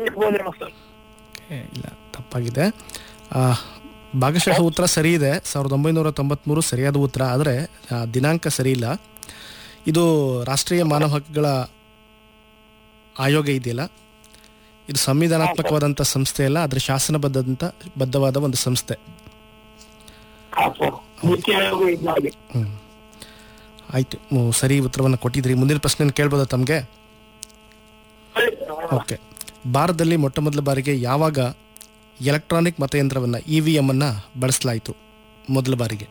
ಇರ್ಬೋದೇನೋ sir okay, ಇಲ್ಲ ತಪ್ಪಾಗಿದೆ ಆ, ಭಾಗಶಃ ಉತ್ತರ ಸರಿ ಇದೆ ಸಾವಿರದ ಒಂಬೈನೂರ ತೊಂಬತ್ತ್ಮೂರು ಸರಿಯಾದ ಉತ್ತರ ಆದರೆ ಆ, ದಿನಾಂಕ ಸರಿ ಇಲ್ಲ ಇದು ರಾಷ್ಟ್ರೀಯ ಮಾನವ ಹಕ್ಕುಗಳ ಆಯೋಗ ಇದೆಯಲ್ಲ ಇದು ಸಂವಿಧಾನಾತ್ಮಕವಾದಂಥ ಸಂಸ್ಥೆ ಅಲ್ಲ ಆದರೆ ಶಾಸನಬದ್ಧದಂಥ ಬದ್ಧವಾದ ಒಂದು ಸಂಸ್ಥೆ ಹಾ ಸರ್ ನೀತಿ ಆಯೋಗ ಇದ್ದಾಗೆ ಹ್ಞೂ ಆಯಿತು ಹ್ಮ್, ಸರಿ ಉತ್ತರವನ್ನು ಕೊಟ್ಟಿದ್ರಿ ಮುಂದಿನ ಪ್ರಶ್ನೆ ಕೇಳ್ಬೋದಾ ತಮಗೆ ಓಕೆ ಭಾರತದಲ್ಲಿ ಮೊಟ್ಟ ಮೊದಲ ಬಾರಿಗೆ ಯಾವಾಗ ಎಲೆಕ್ಟ್ರಾನಿಕ್ ಮತಯಂತ್ರವನ್ನು ಇ ವಿ ಎಮ್ ಅನ್ನು ಬಳಸಲಾಯಿತು ಮೊದಲ ಬಾರಿಗೆ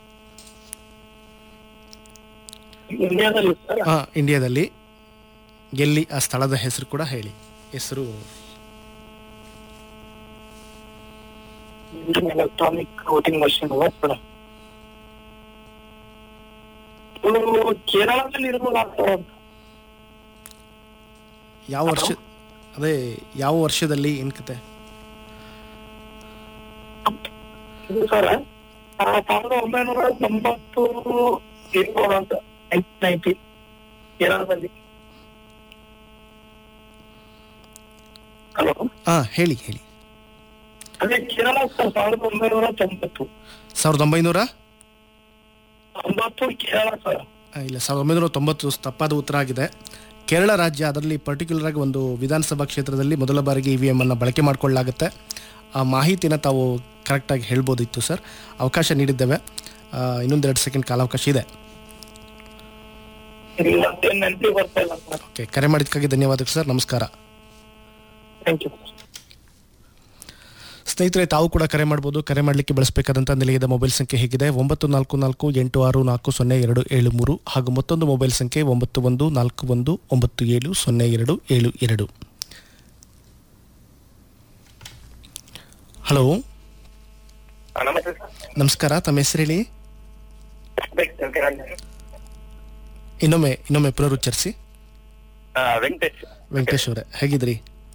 ಇಂಡಿಯಾದಲ್ಲಿ ಸರ್ ಹಾಂ ಇಂಡಿಯಾದಲ್ಲಿ ಎಲ್ಲಿ ಆ ಸ್ಥಳದ ಹೆಸರು ಕೂಡ ಹೇಳಿ ಹೆಸರು Indian electronic voting machine sir ಇದು ಕೇರಳದಲ್ಲಿ ಇರ್ಬೋದು ಸರ್ ಯಾವ ವರ್ಷ ಅದೇ ಯಾವ ವರ್ಷದಲ್ಲಿ ಏನು ಕತೆ ಇದು ಸರ್ ಸಾವಿರದ ಒಂಬೈನೂರ ತೊಂಬತ್ತು ಇರ್ಬೋದು ಅಂತ ನೈನ್ಟೀನ್ ನೈನ್ಟಿ ಕೇರಳದಲ್ಲಿ ಹಲೋ ಹಾಂ ಹೇಳಿ ಹೇಳಿ ಅದೇ ಕೇರಳ ಸರ್ ಸಾವಿರದ ಒಂಬೈನೂರ ತೊಂಬತ್ತು ಸಾವಿರದ ಒಂಬೈನೂರ ತೊಂಬತ್ತು ಕೇರಳ ಸರ್ ಆ, ಇಲ್ಲ ಸಾವಿರದ ಒಂಬೈನೂರ ತೊಂಬತ್ತು ತಪ್ಪಾದ ಉತ್ತರ ಆಗಿದೆ ಕೇರಳ ರಾಜ್ಯ ಅದರಲ್ಲಿ ಪರ್ಟಿಕ್ಯುಲರ್ ಆಗಿ ಒಂದು ವಿಧಾನಸಭಾ ಕ್ಷೇತ್ರದಲ್ಲಿ ಮೊದಲ ಬಾರಿಗೆ ಇ ವಿ ಎಮ್ ಅನ್ನು ಬಳಕೆ ಮಾಡಿಕೊಳ್ಳಲಾಗುತ್ತೆ ಆ ಮಾಹಿತಿನ ತಾವು ಕರೆಕ್ಟಾಗಿ ಹೇಳ್ಬೋದಿತ್ತು ಸರ್ ಅವಕಾಶ ನೀಡಿದ್ದೇವೆ ಆ, ಇನ್ನೊಂದೆರಡು ಸೆಕೆಂಡ್ ಕಾಲಾವಕಾಶ ಇದೆ ಮತ್ತೇನ್ ನೆನಪಿ ಬರ್ತಾ ಇಲ್ಲ ಸರ್ ಓಕೆ ಕರೆ ಮಾಡಿದ್ದಕ್ಕಾಗಿ ಧನ್ಯವಾದಗಳು ಸರ್ ನಮಸ್ಕಾರ ಥ್ಯಾಂಕ್ ಯು ಸ್ನೇಹಿತರೆ ತಾವು ಕೂಡ ಕರೆ ಮಾಡ್ಬೋದು ಕರೆ ಮಾಡಲಿಕ್ಕೆ ಬಳಸಬೇಕಾದಂಥ ನಿಲಯದ ಮೊಬೈಲ್ ಸಂಖ್ಯೆ ಹೇಗಿದೆ ಒಂಬತ್ತು ನಾಲ್ಕು ನಾಲ್ಕು ಎಂಟು ಆರು ನಾಲ್ಕು ಸೊನ್ನೆ ಎರಡು ಏಳು ಮೂರು ಹಾಗೂ ಮತ್ತೊಂದು ಮೊಬೈಲ್ ಸಂಖ್ಯೆ ಒಂಬತ್ತು ಒಂದು ನಾಲ್ಕು ಒಂದು ಒಂಬತ್ತು ಏಳು ಸೊನ್ನೆ ಎರಡು ಏಳು ಎರಡು ಹಲೋ ನಮಸ್ತೆ ಸರ್ ನಮಸ್ಕಾರ ತಮ್ಮ ಹೆಸರು ಹೇಳಿ ಇನ್ನೊಮ್ಮೆ ಇನ್ನೊಮ್ಮೆ ಪುನರುಚ್ಚರಿಸಿ ವೆಂಕಟೇಶ್ ವೆಂಕಟೇಶ್ ಅವರೇ ಹೇಗಿದ್ರಿ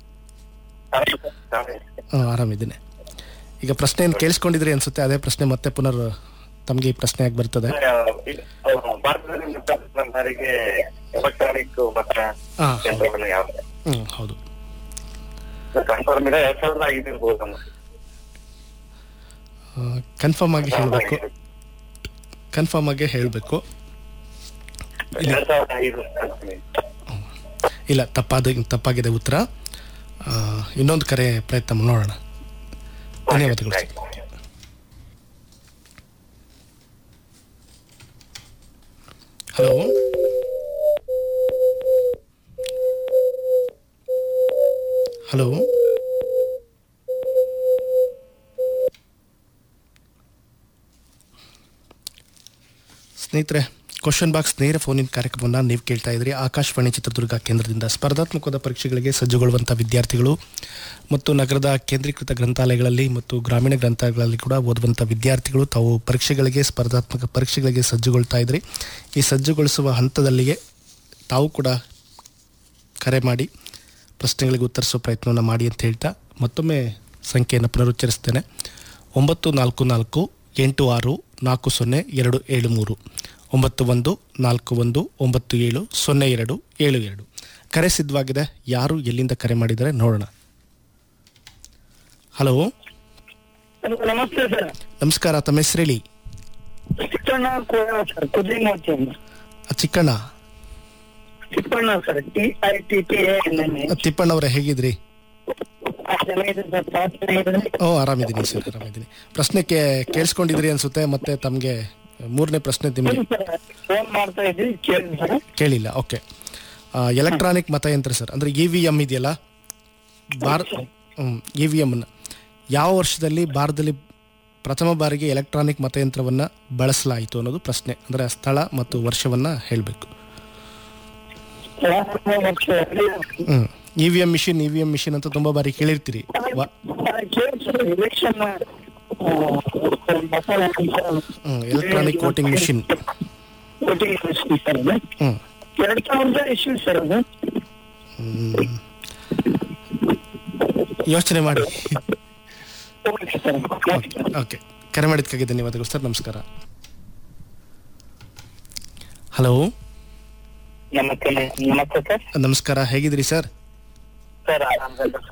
ಹಾಂ ಆರಾಮಿದ್ದೀನಿ ಈಗ ಪ್ರಶ್ನೆ ಏನು ಕೇಳಿಸ್ಕೊಂಡಿದ್ರಿ ಅನ್ಸುತ್ತೆ ಅದೇ ಪ್ರಶ್ನೆ ಮತ್ತೆ ಪುನರ್ ತಮಗೆ ಈ ಪ್ರಶ್ನೆ ಆಗಿ ಬರ್ತದೆ ಭಾರತದಲ್ಲಿ ಪ್ರಥಮ ಬಾರಿಗೆ ಎಲೆಕ್ಟ್ರಾನಿಕ್ ಮತ ಹಾ. ಯಂತ್ರವನ್ನು ಯಾವ್ದು ಹ್ಞೂ ಹೌದು ಕನ್ಫರ್ಮ್ ಇದೆ ಎರಡ್ ಸಾವಿರದ ಐದು ಇರ್ಬೋದು ನಮ್ಗೆ. ಕನ್ಫರ್ಮ್ ಆಗಿ ಹೇಳಬೇಕು ಕನ್ಫರ್ಮ್ ಆಗಿ ಹೇಳಬೇಕು ಎರಡ್ ಸಾವಿರದ ಐದು confirm ಇದೆ. ಇಲ್ಲ ತಪ್ಪಾದ ತಪ್ಪಾಗಿದೆ ಉತ್ತರ ಆ, ಇನ್ನೊಂದು ಕರೆ ಪ್ರಯತ್ನ ನೋಡೋಣ ಧನ್ಯವಾದಗಳು ಸರ್. ಹಲೋ ಹಲೋ ಸ್ನೇಹಿತರೆ ಕ್ವಶನ್ ಬಾಕ್ಸ್ ನೇರ ಫೋನಿನ ಕಾರ್ಯಕ್ರಮವನ್ನು ನೀವು ಕೇಳ್ತಾ ಇದ್ರಿ ಆಕಾಶವಾಣಿ ಚಿತ್ರದುರ್ಗ ಕೇಂದ್ರದಿಂದ ಸ್ಪರ್ಧಾತ್ಮಕವಾದ ಪರೀಕ್ಷೆಗಳಿಗೆ ಸಜ್ಜುಗೊಳ್ಳುವಂಥ ವಿದ್ಯಾರ್ಥಿಗಳು ಮತ್ತು ನಗರದ ಕೇಂದ್ರೀಕೃತ ಗ್ರಂಥಾಲಯಗಳಲ್ಲಿ ಮತ್ತು ಗ್ರಾಮೀಣ ಗ್ರಂಥಾಲಯಗಳಲ್ಲಿ ಕೂಡ ಓದುವಂಥ ವಿದ್ಯಾರ್ಥಿಗಳು ತಾವು ಪರೀಕ್ಷೆಗಳಿಗೆ ಸ್ಪರ್ಧಾತ್ಮಕ ಪರೀಕ್ಷೆಗಳಿಗೆ ಸಜ್ಜುಗೊಳ್ತಾ ಇದ್ರಿ ಈ ಸಜ್ಜುಗೊಳಿಸುವ ಹಂತದಲ್ಲಿಯೇ ತಾವು ಕೂಡ ಕರೆ ಮಾಡಿ ಪ್ರಶ್ನೆಗಳಿಗೆ ಉತ್ತರಿಸೋ ಪ್ರಯತ್ನವನ್ನು ಮಾಡಿ ಅಂತ ಹೇಳ್ತಾ ಮತ್ತೊಮ್ಮೆ ಸಂಖ್ಯೆಯನ್ನು ಪುನರುಚ್ಚರಿಸ್ತೇನೆ ಒಂಬತ್ತು ನಾಲ್ಕು ನಾಲ್ಕು ಎಂಟು ಆರು ನಾಲ್ಕು ಸೊನ್ನೆ ಎರಡು ಏಳು ಮೂರು ಒಂಬತ್ತು ಒಂದು ನಾಲ್ಕು ಒಂದು ಒಂಬತ್ತು ಏಳು ಸೊನ್ನೆ ಎರಡು ಏಳು ಎರಡು ಕರೆ ಸಿದ್ಧವಾಗಿದೆ ಯಾರು ಎಲ್ಲಿಂದ ಕರೆ ಮಾಡಿದ್ದಾರೆ ನೋಡೋಣ ಹಲೋ ನಮಸ್ತೆ ಸರ್ ನಮಸ್ಕಾರ ತಮ್ಮ ಹೆಸರು ಹೇಳಿ ಚಿಕ್ಕಣ್ಣ ಕೋಣ ಸರ್ ಕುದ್ಲಿಮೂರ್ತಿ ಅಂತ ಆ, Chikkanna Chikkanna sir T I T T N ಆ, ತಿಪ್ಪಣ್ಣವ್ರೆ ಹೇಗಿದ್ರಿ ಚೆನ್ನಾಗಿದೆ ಸರ್ ಬಹಳ ಚೆನ್ನಾಗಿದೆ ಓ ಆರಾಮಿದ್ದೀನಿ ಸರ್ ಆರಾಮಿದ್ದೀನಿ ಪ್ರಶ್ನೆ ಕೇ ಕೇಳಿಸ್ಕೊಂಡಿದ್ರಿ ಅನ್ಸುತ್ತೆ ಮತ್ತೆ ತಮಗೆ ಮೂರನೇ ಪ್ರಶ್ನೆ ನಿಮಗೆ ಫೋನ್ ಮಾಡ್ತಾ ಇದ್ವಿ ಕೇಳಿ ಸರ್ ಕೇಳಿಲ್ಲ ಓಕೆ ಎಲೆಕ್ಟ್ರಾನಿಕ್ ಮತಯಂತ್ರ ಸರ್ ಅಂದರೆ ಇ ವಿ ಎಮ್ ಇದೆಯಲ್ಲ ಭಾರ ಇ ವಿ ಎಮ್ಮನ್ನು ಯಾವ ವರ್ಷದಲ್ಲಿ ಭಾರತದಲ್ಲಿ ಪ್ರಥಮ ಬಾರಿಗೆ ಎಲೆಕ್ಟ್ರಾನಿಕ್ ಮತಯಂತ್ರವನ್ನು ಬಳಸಲಾಯಿತು ಅನ್ನೋದು ಪ್ರಶ್ನೆ ಅಂದರೆ ಸ್ಥಳ ಮತ್ತು ವರ್ಷವನ್ನು ಹೇಳಬೇಕು ಹ್ಞೂ E V M machine E V M machine ಅಂತ ತುಂಬ ಬಾರಿ ಕೇಳಿರ್ತೀರಿ ವ election electronic voting machine voting machine sir ಅದು ಹ್ಞೂ ಎರಡ್ ಸಾವಿರದ ಇಶ್ಯೂ ಸರ್ ಅದು ಯೋಚನೆ ಮಾಡಿ ಓಕೆ ಸರ್ ಓಕೆ ಕರೆ ಮಾಡಿದ್ದಕ್ಕಾಗಿ ಧನ್ಯವಾದಗಳು ಸರ್ ನಮಸ್ಕಾರ ಹಲೋ ನಮಸ್ತೆ ನಮಸ್ತೆ ಸರ್ ನಮಸ್ಕಾರ ಹೇಗಿದ್ರಿ ಸರ್ ಸರ್ ಆರಾಮ